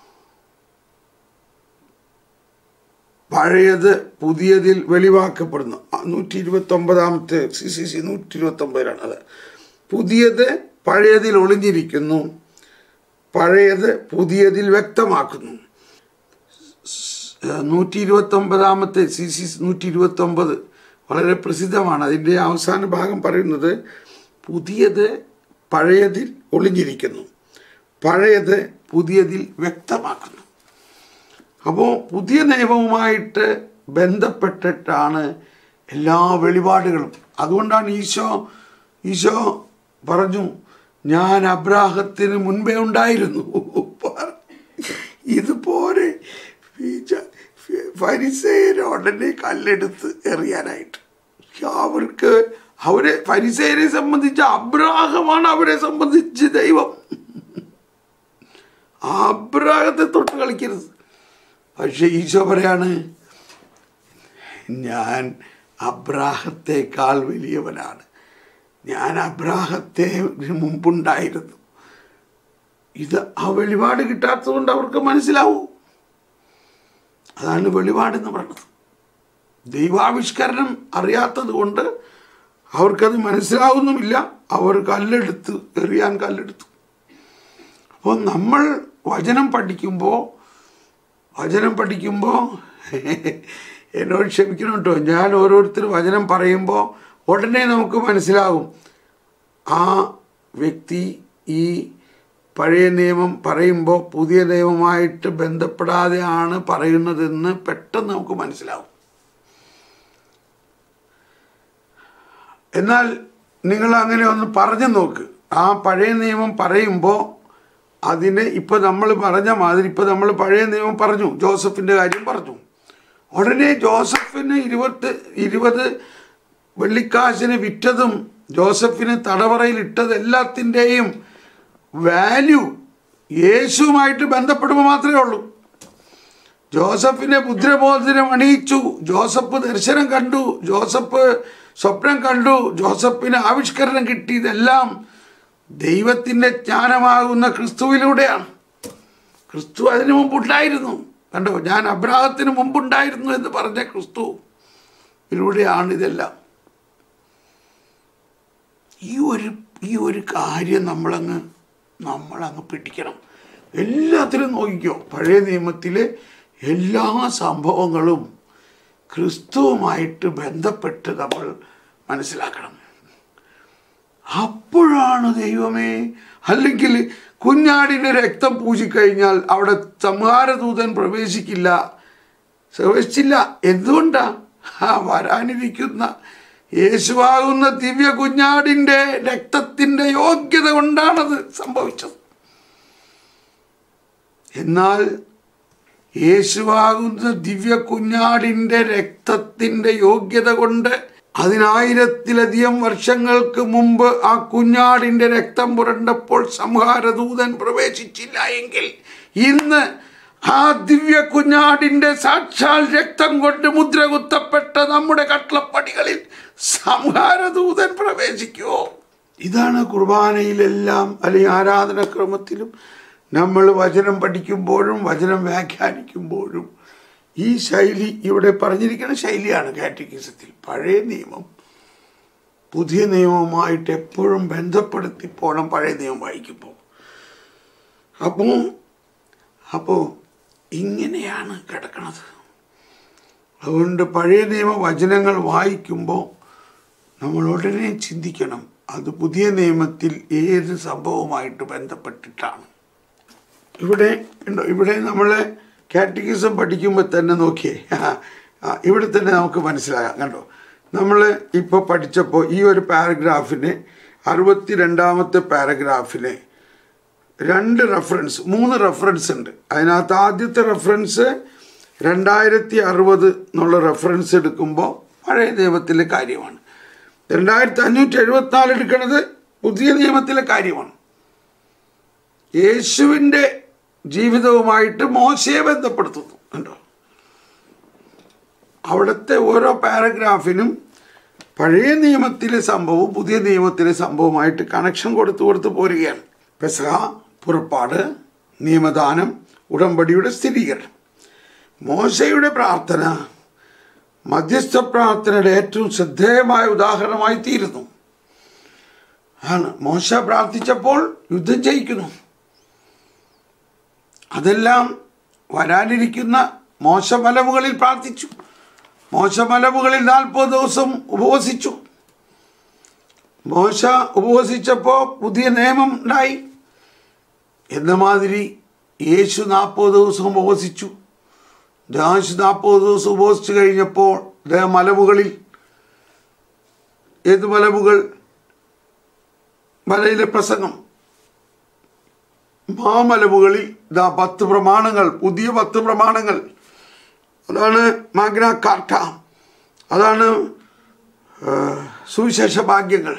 A: പഴയത് പുതിയതിൽ വെളിവാക്കപ്പെടുന്നു നൂറ്റി ഇരുപത്തി ഒമ്പതാമത്തെ സി സി സി നൂറ്റി ഇരുപത്തി ഒമ്പതിലാണ് അത് പുതിയത് പഴയതിൽ ഒളിഞ്ഞിരിക്കുന്നു പഴയത് പുതിയതിൽ വ്യക്തമാക്കുന്നു നൂറ്റി ഇരുപത്തി ഒമ്പതാമത്തെ സി സി നൂറ്റി ഇരുപത്തി ഒമ്പത് വളരെ പ്രസിദ്ധമാണ് അതിൻ്റെ അവസാന ഭാഗം പറയുന്നത് പുതിയത് പഴയതിൽ ഒളിഞ്ഞിരിക്കുന്നു പഴയത് പുതിയതിൽ വ്യക്തമാക്കുന്നു അപ്പോൾ പുതിയ നിയമവുമായിട്ട് ബന്ധപ്പെട്ടിട്ടാണ് എല്ലാ വെളിപാടുകളും അതുകൊണ്ടാണ് ഈശോ ഈശോ പറഞ്ഞു ഞാൻ അബ്രാഹത്തിന് മുൻപേ ഉണ്ടായിരുന്നു ഇതുപോലെ ഫരിസേരെ ഉടനെ കല്ലെടുത്ത് എറിയാനായിട്ട് അവർക്ക് അവരെ ഫരിസേരെ സംബന്ധിച്ച് അബ്രാഹമാണ് അവരെ സംബന്ധിച്ച് ദൈവം ആ അബ്രാഹത്തെ തൊട്ട് കളിക്കരുത് പക്ഷെ ഈശോ പറയാണ് ഞാൻ അബ്രാഹത്തേക്കാൾ വലിയവനാണ് ഞാൻ അബ്രാഹത്തെ മുമ്പുണ്ടായിരുന്നു ഇത് ആ വെളിപാട് കിട്ടാത്തതുകൊണ്ട് അവർക്ക് മനസ്സിലാവൂ അതാണ് വെളിപാടെന്ന് പറയുന്നത് ദൈവാവിഷ്കരണം അറിയാത്തത് കൊണ്ട് അവർക്കത് മനസ്സിലാവുന്നുമില്ല അവർ കല്ലെടുത്ത് എറിയാൻ കല്ലെടുത്തു അപ്പോൾ നമ്മൾ വചനം പഠിക്കുമ്പോൾ വചനം പഠിക്കുമ്പോൾ എന്നോട് ക്ഷമിക്കണം കേട്ടോ ഞാൻ ഓരോരുത്തർ വചനം പറയുമ്പോൾ ഉടനെ നമുക്ക് മനസ്സിലാകും ആ വ്യക്തി ഈ പഴയ നിയമം പറയുമ്പോൾ പുതിയ നിയമമായിട്ട് ബന്ധപ്പെടാതെയാണ് പറയുന്നതെന്ന് പെട്ടെന്ന് നമുക്ക് മനസ്സിലാവും എന്നാൽ നിങ്ങൾ അങ്ങനെ ഒന്ന് പറഞ്ഞു നോക്ക് ആ പഴയ നിയമം പറയുമ്പോൾ അതിന് ഇപ്പം നമ്മൾ പറഞ്ഞ മാതിരി ഇപ്പം നമ്മൾ പഴയ നിയമം പറഞ്ഞു ജോസഫിൻ്റെ കാര്യം പറഞ്ഞു ഉടനെ ജോസഫിന് ഇരുപത്ത് ഇരുപത് വെള്ളിക്കാശിന് വിറ്റതും ജോസഫിന് തടവറയിൽ ഇട്ടത് എല്ലാത്തിൻ്റെയും വാല്യൂ യേശുവുമായിട്ട് ബന്ധപ്പെടുമ്പോൾ മാത്രമേ ഉള്ളൂ ജോസഫിനെ മുദ്രബോധനം അണിയിച്ചു ജോസഫ് ദർശനം കണ്ടു ജോസഫ് സ്വപ്നം കണ്ടു ജോസഫിന് ആവിഷ്കരണം കിട്ടി ഇതെല്ലാം ദൈവത്തിൻ്റെ ജ്ഞാനമാകുന്ന ക്രിസ്തുവിലൂടെയാണ് ക്രിസ്തു അതിനു മുമ്പുണ്ടായിരുന്നു കണ്ടോ ഞാൻ അബ്രാഹത്തിന് മുമ്പുണ്ടായിരുന്നു എന്ന് പറഞ്ഞ ക്രിസ്തു ഇതിലൂടെയാണ് ഇതെല്ലാം ഈ ഒരു ഈ ഒരു കാര്യം നമ്മളങ്ങ് നമ്മളങ്ങ് പിടിക്കണം എല്ലാത്തിലും നോക്കിക്കോ പഴയ നിയമത്തിലെ എല്ലാ സംഭവങ്ങളും ക്രിസ്തുവുമായിട്ട് ബന്ധപ്പെട്ട് നമ്മൾ മനസ്സിലാക്കണം അപ്പോഴാണ് ദൈവമേ അല്ലെങ്കിൽ കുഞ്ഞാടിൻ്റെ രക്തം പൂജിക്കഴിഞ്ഞാൽ അവിടെ സംഹാരദൂതൻ പ്രവേശിക്കില്ല പ്രവേശിച്ചില്ല എന്തുകൊണ്ടാ ആ വരാനിരിക്കുന്ന യേശുവാകുന്ന ദിവ്യ കുഞ്ഞാടിൻ്റെ രക്തത്തിൻ്റെ യോഗ്യത കൊണ്ടാണത് സംഭവിച്ചത് എന്നാൽ യേശുവാകുന്ന ദിവ്യ കുഞ്ഞാടിൻ്റെ രക്തത്തിൻ്റെ യോഗ്യത കൊണ്ട് അതിനായിരത്തിലധികം വർഷങ്ങൾക്ക് മുമ്പ് ആ കുഞ്ഞാടിൻ്റെ രക്തം പുരണ്ടപ്പോൾ സംഹാരദൂതൻ പ്രവേശിച്ചില്ല എങ്കിൽ ഇന്ന് ആ ദിവ്യ കുഞ്ഞാടിൻ്റെ സാക്ഷാൽ രക്തം കൊണ്ട് മുദ്ര കുത്തപ്പെട്ട നമ്മുടെ കട്ടളപ്പടികളിൽ സംഹാരദൂതൻ പ്രവേശിക്കുമോ ഇതാണ് കുർബാനയിലെല്ലാം അല്ലെങ്കിൽ ആരാധനക്രമത്തിലും നമ്മൾ വചനം പഠിക്കുമ്പോഴും വചനം വ്യാഖ്യാനിക്കുമ്പോഴും ഈ ശൈലി ഇവിടെ പറഞ്ഞിരിക്കുന്ന ശൈലിയാണ് കാറ്റഗിസത്തിൽ പഴയ നിയമം പുതിയ നിയമവുമായിട്ട് എപ്പോഴും ബന്ധപ്പെടുത്തി പോകണം പഴയ നിയമം വായിക്കുമ്പോൾ അപ്പോൾ അപ്പോൾ ഇങ്ങനെയാണ് കിടക്കണത് അതുകൊണ്ട് പഴയ നിയമ വചനങ്ങൾ വായിക്കുമ്പോൾ നമ്മൾ ഉടനെ ചിന്തിക്കണം അത് പുതിയ നിയമത്തിൽ ഏത് സംഭവമായിട്ട് ബന്ധപ്പെട്ടിട്ടാണ് ഇവിടെ ഉണ്ടോ ഇവിടെ നമ്മൾ കാറ്റഗിസം പഠിക്കുമ്പോൾ തന്നെ നോക്കിയേ ആ, ഇവിടെ തന്നെ നമുക്ക് മനസ്സിലാകാം കണ്ടോ നമ്മൾ ഇപ്പോൾ പഠിച്ചപ്പോൾ ഈ ഒരു പാരഗ്രാഫിന് അറുപത്തി രണ്ടാമത്തെ പാരഗ്രാഫിന് രണ്ട് റെഫറൻസ് മൂന്ന് റെഫറൻസ് ഉണ്ട് അതിനകത്ത് ആദ്യത്തെ റെഫറൻസ് രണ്ടായിരത്തി അറുപത് എന്നുള്ള റെഫറൻസ് എടുക്കുമ്പോൾ പഴയ നിയമത്തിലെ കാര്യമാണ് രണ്ടായിരത്തി അഞ്ഞൂറ്റി എഴുപത്തിനാല് എടുക്കുന്നത് പുതിയ നിയമത്തിലെ കാര്യമാണ് യേശുവിൻ്റെ ജീവിതവുമായിട്ട് മോശയെ ബന്ധപ്പെടുത്തുന്നു കണ്ടോ അവിടുത്തെ ഓരോ പാരഗ്രാഫിനും പഴയ നിയമത്തിലെ സംഭവവും പുതിയ നിയമത്തിലെ സംഭവമായിട്ട് കണക്ഷൻ കൊടുത്തു കൊടുത്ത് പോരുകയാണ് പെസഹ പുറപ്പാട് നിയമദാനം ഉടമ്പടിയുടെ സ്ഥിരീകരണം മോശയുടെ പ്രാർത്ഥന മധ്യസ്ഥ പ്രാർത്ഥനയുടെ ഏറ്റവും ശ്രദ്ധേയമായ ഉദാഹരണമായി തീരുന്നു ആണ് മോശ പ്രാർത്ഥിച്ചപ്പോൾ യുദ്ധം ജയിക്കുന്നു അതെല്ലാം വരാനിരിക്കുന്ന മോശമലമുകളിൽ പ്രാർത്ഥിച്ചു മോശമലമുകളിൽ നാൽപ്പത് ദിവസം ഉപവസിച്ചു മോശ ഉപവസിച്ചപ്പോൾ പുതിയ നിയമം ഉണ്ടായി എന്ന മാതിരി യേശു നാൽപ്പത് ദിവസം ഉപവസിച്ചു യേശു നാൽപ്പത് ദിവസം ഉപവസിച്ചു കഴിഞ്ഞപ്പോൾ അദ്ദേഹം മലമുകളിൽ ഏത് മലമുകൾ മലയിലെ പ്രസംഗം മാമലമുകളിൽ ഇതാ പത്ത് പ്രമാണങ്ങൾ പുതിയ പത്ത് പ്രമാണങ്ങൾ അതാണ് മാഗ്ന കാർട്ട അതാണ് ആ, സുവിശേഷ ഭാഗ്യങ്ങൾ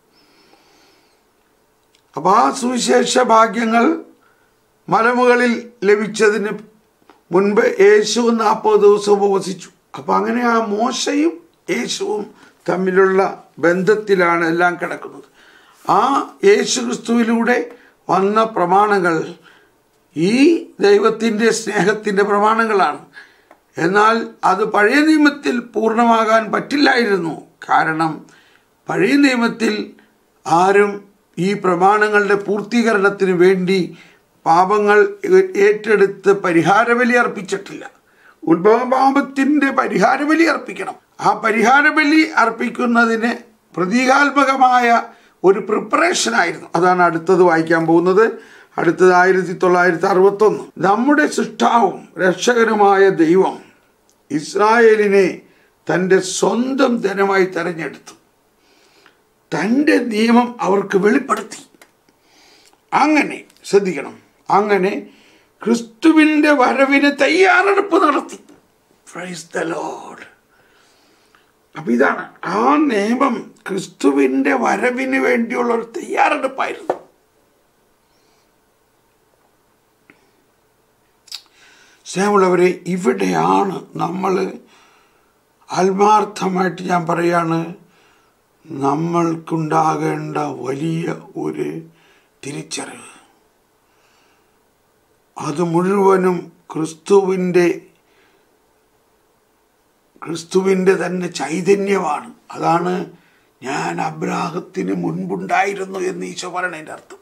A: അപ്പോൾ ആ സുവിശേഷ ഭാഗ്യങ്ങൾ മലമുകളിൽ ലഭിച്ചതിന് മുൻപ് യേശു നാൽപ്പത് ദിവസം ഉപവസിച്ചു അപ്പോൾ അങ്ങനെ ആ മോശയും യേശുവും തമ്മിലുള്ള ബന്ധത്തിലാണ് എല്ലാം കിടക്കുന്നത് ആ യേശു ക്രിസ്തുവിലൂടെ വന്ന പ്രമാണങ്ങൾ ഈ ദൈവത്തിൻ്റെ സ്നേഹത്തിൻ്റെ പ്രമാണങ്ങളാണ് എന്നാൽ അത് പഴയ നിയമത്തിൽ പൂർണ്ണമാകാൻ പറ്റില്ലായിരുന്നു കാരണം പഴയ നിയമത്തിൽ ആരും ഈ പ്രമാണങ്ങളുടെ പൂർത്തീകരണത്തിന് വേണ്ടി പാപങ്ങൾ ഏറ്റെടുത്ത് പരിഹാരബലി അർപ്പിച്ചിട്ടില്ല ഉത്ഭവപാപത്തിൻ്റെ പരിഹാരബലി അർപ്പിക്കണം ആ പരിഹാരബലി അർപ്പിക്കുന്നതിന് പ്രതീകാത്മകമായ ഒരു പ്രിപ്പറേഷൻ ആയിരുന്നു അതാണ് അടുത്തത് വായിക്കാൻ പോകുന്നത് അടുത്തത് ആയിരത്തി തൊള്ളായിരത്തി അറുപത്തൊന്ന് നമ്മുടെ സൃഷ്ടാവും രക്ഷകനുമായ ദൈവം ഇസ്രായേലിനെ തൻ്റെ സ്വന്തം ധനമായി തെരഞ്ഞെടുത്തു തൻ്റെ നിയമം അവർക്ക് വെളിപ്പെടുത്തി അങ്ങനെ ശ്രദ്ധിക്കണം അങ്ങനെ ക്രിസ്തുവിൻ്റെ വരവിന് തയ്യാറെടുപ്പ് നടത്തി പ്രൈസ് ദ ലോഡ് അപ്പം ഇതാണ് ആ നിയമം ക്രിസ്തുവിൻ്റെ വരവിന് വേണ്ടിയുള്ള ഒരു തയ്യാറെടുപ്പായിരുന്നു സ്നേഹമുള്ളവരെ ഇവിടെയാണ് നമ്മൾ ആത്മാർത്ഥമായിട്ട് ഞാൻ പറയാണ് നമ്മൾക്കുണ്ടാകേണ്ട വലിയ ഒരു തിരിച്ചറിവ് അത് മുഴുവനും ക്രിസ്തുവിൻ്റെ ക്രിസ്തുവിൻ്റെ തന്നെ ചൈതന്യമാണ് അതാണ് ഞാൻ അബ്രാഹത്തിന് മുൻപുണ്ടായിരുന്നു എന്ന് ഈശോ പറയണതിൻ്റെ അർത്ഥം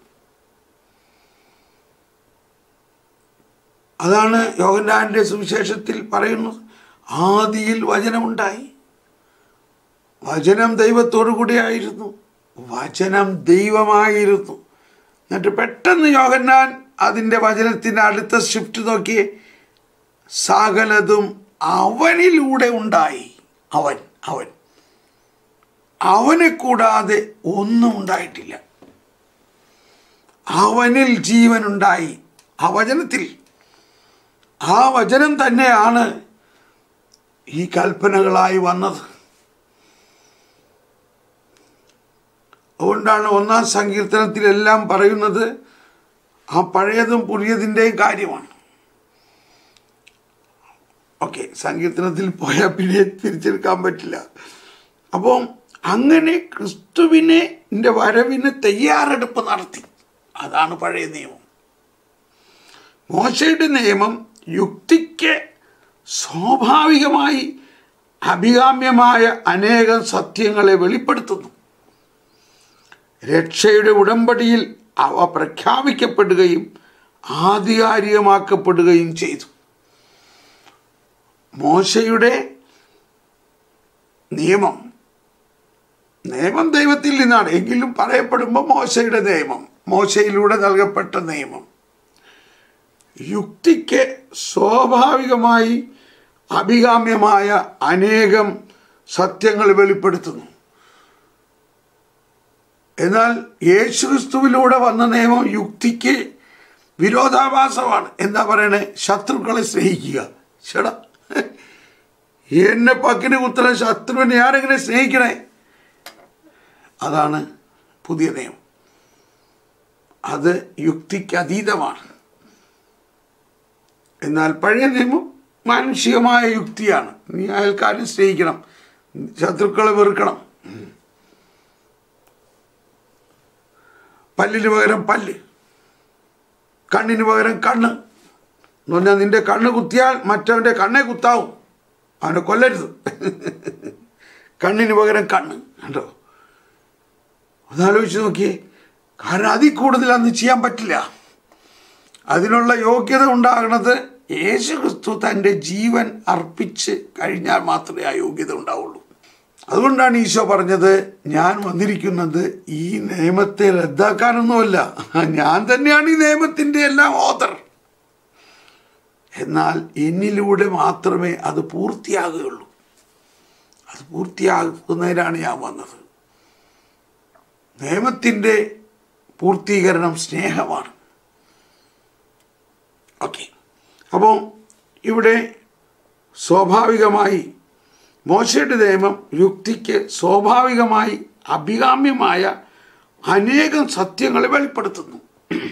A: അതാണ് യോഗന്നാൻ്റെ സുവിശേഷത്തിൽ പറയുന്നത് ആദിയിൽ വചനമുണ്ടായി വചനം ദൈവത്തോടു കൂടിയായിരുന്നു വചനം ദൈവമായിരുന്നു എന്നിട്ട് പെട്ടെന്ന് യോഗന്നാൻ അതിൻ്റെ വചനത്തിൻ്റെ അടുത്ത ഷിഫ്റ്റ് നോക്കിയേ സകലതും അവനിലൂടെ ഉണ്ടായി അവൻ അവൻ അവനെ കൂടാതെ ഒന്നും ഉണ്ടായിട്ടില്ല അവനിൽ ജീവനുണ്ടായി ആ വചനത്തിൽ ആ വചനം തന്നെയാണ് ഈ കൽപ്പനകളായി വന്നത് അതുകൊണ്ടാണ് ഒന്നാം സങ്കീർത്തനത്തിലെല്ലാം പറയുന്നത് ആ പഴയതും പുതിയതിൻ്റെയും കാര്യമാണ് ഓക്കെ സങ്കീർത്തനത്തിൽ പോയാൽ പിന്നെ തിരിച്ചെടുക്കാൻ പറ്റില്ല അപ്പം അങ്ങനെ ക്രിസ്തുവിനെ ൻ്റെ വരവിന് തയ്യാറെടുപ്പ് നടത്തി അതാണ് പഴയ നിയമം മോശയുടെ നിയമം യുക്തിക്ക് സ്വാഭാവികമായി അഭികാമ്യമായ അനേകം സത്യങ്ങളെ വെളിപ്പെടുത്തുന്നു രക്ഷയുടെ ഉടമ്പടിയിൽ അവ പ്രഖ്യാപിക്കപ്പെടുകയും ആധികാരികമാക്കപ്പെടുകയും ചെയ്തു മോശയുടെ നിയമം നിയമം ദൈവത്തിൽ നിന്നാണ് എങ്കിലും പറയപ്പെടുമ്പോൾ മോശയുടെ നിയമം മോശയിലൂടെ നൽകപ്പെട്ട നിയമം യുക്തിക്ക് സ്വാഭാവികമായി അഭികാമ്യമായ അനേകം സത്യങ്ങൾ വെളിപ്പെടുത്തുന്നു എന്നാൽ യേശുക്രിസ്തുവിലൂടെ വന്ന നിയമം യുക്തിക്ക് വിരോധാഭാസമാണ് എന്താ പറയണേ ശത്രുക്കളെ സ്നേഹിക്കുക ചേടാ എന്നെ പക്കിന് കുത്തണ ശത്രുവിനെ ആരെങ്ങനെ സ്നേഹിക്കണേ അതാണ് പുതിയ നിയമം അത് യുക്തിക്ക് അതീതമാണ് എന്നാൽ പഴയ നിയമം മാനുഷികമായ യുക്തിയാണ് നീ അയൽക്കാരനെ സ്നേഹിക്കണം ശത്രുക്കളെ വെറുക്കണം പല്ലിന് പകരം പല്ല് കണ്ണിന് പകരം കണ്ണ് എന്ന് പറഞ്ഞാൽ നിന്റെ കണ്ണ് കുത്തിയാൽ മറ്റവൻ്റെ കണ്ണെ കുത്താവും അവനെ കൊല്ലരുത് കണ്ണിന് പകരം കണ്ണ് കണ്ടോ ഒന്നാലോചിച്ച് നോക്കിയേ കാരണം അതിൽ കൂടുതൽ അന്ന് ചെയ്യാൻ പറ്റില്ല അതിനുള്ള യോഗ്യത ഉണ്ടാകുന്നത് യേശു ക്രിസ്തു തൻ്റെ ജീവൻ അർപ്പിച്ച് കഴിഞ്ഞാൽ മാത്രമേ ആ യോഗ്യത ഉണ്ടാവുള്ളൂ അതുകൊണ്ടാണ് ഈശോ പറഞ്ഞത് ഞാൻ വന്നിരിക്കുന്നത് ഈ നിയമത്തെ റദ്ദാക്കാനൊന്നുമല്ല ഞാൻ തന്നെയാണ് ഈ നിയമത്തിൻ്റെ എല്ലാം ഓതർ എന്നാൽ എന്നിലൂടെ മാത്രമേ അത് പൂർത്തിയാകുകയുള്ളൂ അത് പൂർത്തിയാക്കുന്നതിനാണ് ഞാൻ വന്നത് നിയമത്തിൻ്റെ പൂർത്തീകരണം സ്നേഹമാണ് ഓക്കെ അപ്പോൾ ഇവിടെ സ്വാഭാവികമായി മോശയുടെ നിയമം യുക്തിക്ക് സ്വാഭാവികമായി അഭികാമ്യമായ അനേകം സത്യങ്ങളെ വെളിപ്പെടുത്തുന്നു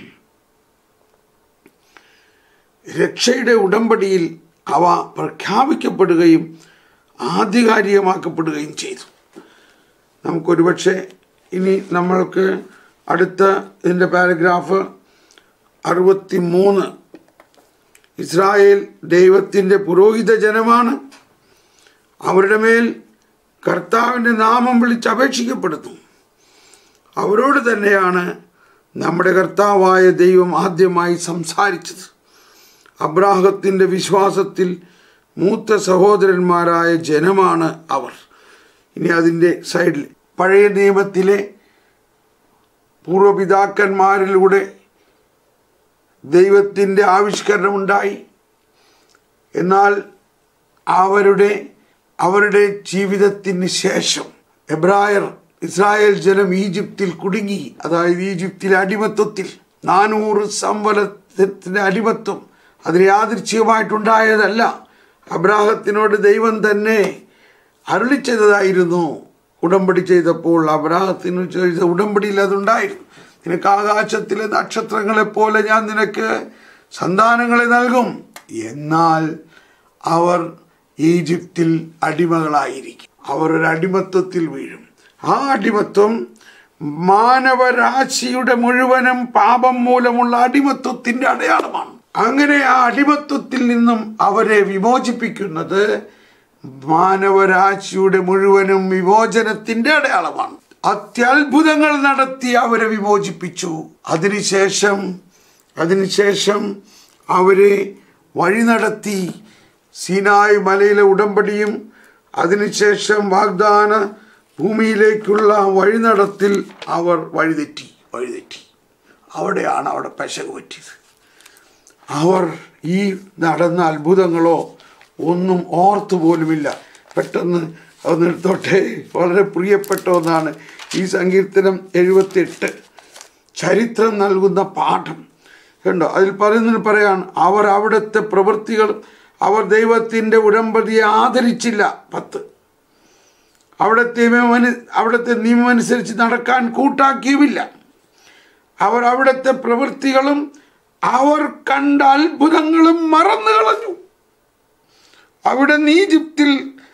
A: രക്ഷയുടെ ഉടമ്പടിയിൽ അവ പ്രഖ്യാപിക്കപ്പെടുകയും ആധികാരികമാക്കപ്പെടുകയും ചെയ്തു നമുക്കൊരുപക്ഷെ ഇനി നമ്മൾക്ക് അടുത്ത ഇതിൻ്റെ പാരഗ്രാഫ് അറുപത്തി മൂന്ന് ഇസ്രായേൽ ദൈവത്തിൻ്റെ പുരോഹിത ജനമാണ് അവരുടെ മേൽ കർത്താവിൻ്റെ നാമം വിളിച്ച് അപേക്ഷിക്കപ്പെടുന്നു അവരോട് തന്നെയാണ് നമ്മുടെ കർത്താവായ ദൈവം ആദ്യമായി സംസാരിച്ചത് അബ്രാഹത്തിൻ്റെ വിശ്വാസത്തിൽ മൂത്ത സഹോദരന്മാരായ ജനമാണ് അവർ ഇനി അതിൻ്റെ സൈഡിൽ പഴയ നിയമത്തിലെ പൂർവപിതാക്കന്മാരിലൂടെ ദൈവത്തിൻ്റെ ആവിഷ്കരണമുണ്ടായി എന്നാൽ അവരുടെ അവരുടെ ജീവിതത്തിന് ശേഷം എബ്രായർ ഇസ്രായേൽ ജനം ഈജിപ്തിൽ കുടുങ്ങി അതായത് ഈജിപ്തിലെ അടിമത്വത്തിൽ നാനൂറ് സംവലത്തിൻ്റെ അടിമത്വം അതിന് യാദൃച്ഛികമായിട്ടുണ്ടായതല്ല അബ്രാഹത്തിനോട് ദൈവം തന്നെ അരുളി ചെയ്തതായിരുന്നു ഉടമ്പടി ചെയ്തപ്പോൾ അബ്രാഹത്തിന് ചെയ്ത ഉടമ്പടിയിൽ അതുണ്ടായിരുന്നു നിനക്ക് ആകാശത്തിലെ നക്ഷത്രങ്ങളെ പോലെ ഞാൻ നിനക്ക് സന്താനങ്ങളെ നൽകും എന്നാൽ അവർ ഈജിപ്തിൽ അടിമകളായിരിക്കും അവർ ഒരു അടിമത്വത്തിൽ വീഴും ആ അടിമത്വം മാനവരാശിയുടെ മുഴുവനും പാപം മൂലമുള്ള അടിമത്വത്തിന്റെ അടയാളമാണ് അങ്ങനെ ആ അടിമത്വത്തിൽ നിന്നും അവരെ വിമോചിപ്പിക്കുന്നത് മാനവരാശിയുടെ മുഴുവനും വിമോചനത്തിന്റെ അടയാളമാണ് അത്യത്ഭുതങ്ങൾ നടത്തി അവരെ വിമോചിപ്പിച്ചു അതിനുശേഷം അതിനുശേഷം അവരെ വഴി നടത്തി സീനായ് മലയിലെ ഉടമ്പടിയും അതിനുശേഷം വാഗ്ദാന ഭൂമിയിലേക്കുള്ള വഴിനടത്തിൽ അവർ വഴിതെറ്റി വഴിതെറ്റി അവിടെയാണ് അവിടെ പെശക് പറ്റിയത് അവർ ഈ നടന്ന അത്ഭുതങ്ങളോ ഒന്നും ഓർത്തു പോലുമില്ല പെട്ടെന്ന് അത് നിർത്തോട്ടെ വളരെ പ്രിയപ്പെട്ട ഒന്നാണ് ഈ സങ്കീർത്തനം എഴുപത്തെട്ട് ചരിത്രം നൽകുന്ന പാഠം കണ്ടോ അതിൽ പറയുന്നത് പറയാണ് അവർ അവിടുത്തെ പ്രവൃത്തികൾ അവർ ദൈവത്തിൻ്റെ ഉടമ്പടിയെ ആദരിച്ചില്ല പത്ത് അവിടുത്തെ നിയമമനു അവിടുത്തെ നിയമമനുസരിച്ച് നടക്കാൻ കൂട്ടാക്കിയുമില്ല അവർ അവിടുത്തെ പ്രവൃത്തികളും അവർ കണ്ട അത്ഭുതങ്ങളും മറന്നു കളഞ്ഞു അവിടെ ഈജിപ്തിൽ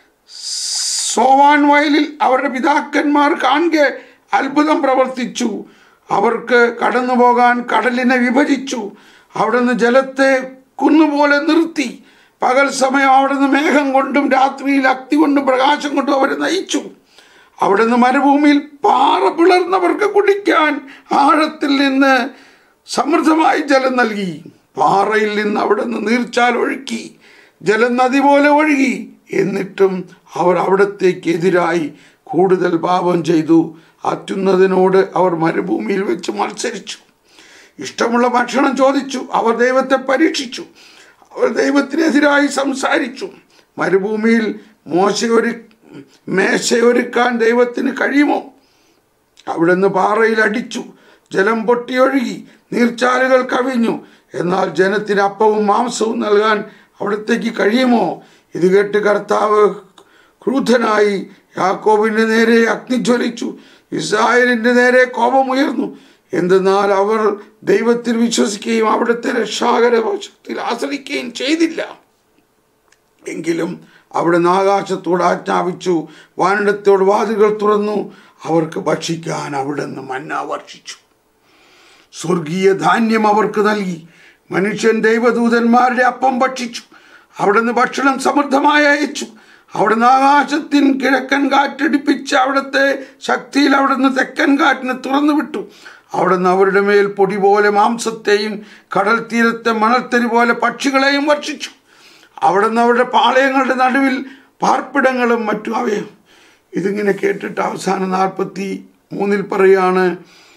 A: സോവാൻ വയലിൽ അവരുടെ പിതാക്കന്മാർ കാണെ അത്ഭുതം പ്രവർത്തിച്ചു അവർക്ക് കടന്നു പോകാൻ കടലിനെ വിഭജിച്ചു അവിടുന്ന് ജലത്തെ കുന്നുപോലെ നിർത്തി പകൽ സമയം അവിടുന്ന് മേഘം കൊണ്ടും രാത്രിയിൽ അഗ്നി കൊണ്ടും പ്രകാശം കൊണ്ടും അവരെ നയിച്ചു അവിടുന്ന് മരുഭൂമിയിൽ പാറ പിളർന്നവർക്ക് കുടിക്കാൻ ആഴത്തിൽ നിന്ന് സമൃദ്ധമായി ജലം നൽകി പാറയിൽ നിന്ന് അവിടുന്ന് നീർച്ചാൽ ഒഴുക്കി ജലം നദി പോലെ ഒഴുകി എന്നിട്ടും അവർ അവിടത്തേക്ക് എതിരായി കൂടുതൽ പാപം ചെയ്തു അത്യുന്നതിനോട് അവർ മരുഭൂമിയിൽ വെച്ച് മത്സരിച്ചു ഇഷ്ടമുള്ള ഭക്ഷണം ചോദിച്ചു അവർ ദൈവത്തെ പരീക്ഷിച്ചു അവർ ദൈവത്തിനെതിരായി സംസാരിച്ചു മരുഭൂമിയിൽ മോശയൊരു മേശയൊരുക്കാൻ ദൈവത്തിന് കഴിയുമോ അവിടുന്ന് പാറയിൽ അടിച്ചു ജലം പൊട്ടിയൊഴുകി നീർച്ചാലുകൾ കവിഞ്ഞു എന്നാൽ ജനത്തിന് അപ്പവും മാംസവും നൽകാൻ അവിടത്തേക്ക് കഴിയുമോ ഇത് കേട്ട് കർത്താവ് ക്രൂദ്ധനായി യാക്കോബിൻ്റെ നേരെ അഗ്നി ജ്വലിച്ചു ഇസ്രായേലിൻ്റെ നേരെ കോപമുയർന്നു എന്തെന്നാൽ അവർ ദൈവത്തിൽ വിശ്വസിക്കുകയും അവിടുത്തെ രക്ഷാകര ശക്തിയിൽ ആശ്രയിക്കുകയും ചെയ്തില്ല എങ്കിലും അവിടുന്ന് ആകാശത്തോട് ആജ്ഞാപിച്ചു വാനിടത്തോട് വാതിലുകൾ തുറന്നു അവർക്ക് ഭക്ഷിക്കാൻ അവിടുന്ന് മന്ന വർഷിച്ചു സ്വർഗീയ ധാന്യം അവർക്ക് നൽകി മനുഷ്യൻ ദൈവദൂതന്മാരുടെ അപ്പം ഭക്ഷിച്ചു അവിടുന്ന് ഭക്ഷണം സമൃദ്ധമായി അയച്ചു അവിടുന്ന് ആകാശത്തിൻ കിഴക്കൻ കാറ്റടിപ്പിച്ച് അവിടുത്തെ ശക്തിയിൽ അവിടുന്ന് തെക്കൻ കാറ്റിനെ തുറന്നു വിട്ടു അവിടുന്ന് അവരുടെ മേൽ പൊടി പോലെ മാംസത്തെയും കടൽ തീരത്തെ മണൽത്തരി പോലെ പക്ഷികളെയും വർഷിച്ചു അവിടുന്ന് അവരുടെ പാളയങ്ങളുടെ നടുവിൽ പാർപ്പിടങ്ങളും മറ്റും അവയും ഇതിങ്ങനെ കേട്ടിട്ട് അവസാനം നാൽപ്പത്തി മൂന്നിൽ പറയാണ്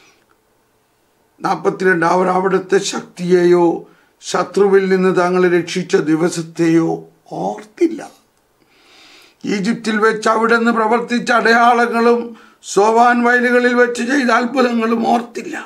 A: നാൽപ്പത്തിരണ്ട് അവർ അവിടുത്തെ ശക്തിയെയോ ശത്രുവിൽ നിന്ന് തങ്ങളെ രക്ഷിച്ച ദിവസത്തെയോ ഓർത്തില്ല ഈജിപ്തിൽ വെച്ച് അവിടെ നിന്ന് പ്രവർത്തിച്ച അടയാളങ്ങളും സോവാൻ വയലുകളിൽ വെച്ച് ചെയ്ത അത്ഭുതങ്ങളും ഓർത്തില്ല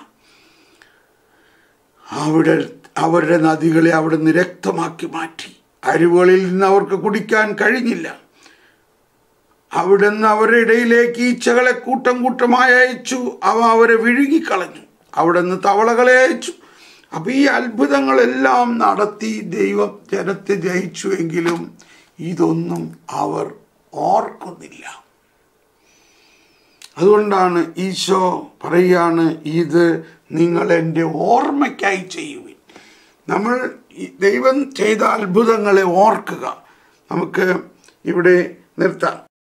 A: അവിടെ അവരുടെ നദികളെ അവിടുന്ന് രക്തമാക്കി മാറ്റി അരുവുകളിൽ നിന്ന് അവർക്ക് കുടിക്കാൻ കഴിഞ്ഞില്ല അവിടുന്ന് അവരുടെ ഇടയിലേക്ക് ഈച്ചകളെ കൂട്ടം കൂട്ടമായി അയച്ചു അവ അവരെ വിഴുങ്ങിക്കളഞ്ഞു അവിടുന്ന് തവളകളെ അയച്ചു അപ്പൊ ഈ അത്ഭുതങ്ങളെല്ലാം നടത്തി ദൈവം ജനത്തെ ജയിച്ചു എങ്കിലും ഇതൊന്നും അവർ ഓർക്കുന്നില്ല അതുകൊണ്ടാണ് ഈശോ പറയുകയാണ് ഇത് നിങ്ങൾ എൻ്റെ ഓർമ്മയ്ക്കായി ചെയ്യുവിൻ നമ്മൾ ഈ ദൈവം ചെയ്ത അത്ഭുതങ്ങളെ ഓർക്കുക നമുക്ക് ഇവിടെ നിർത്താം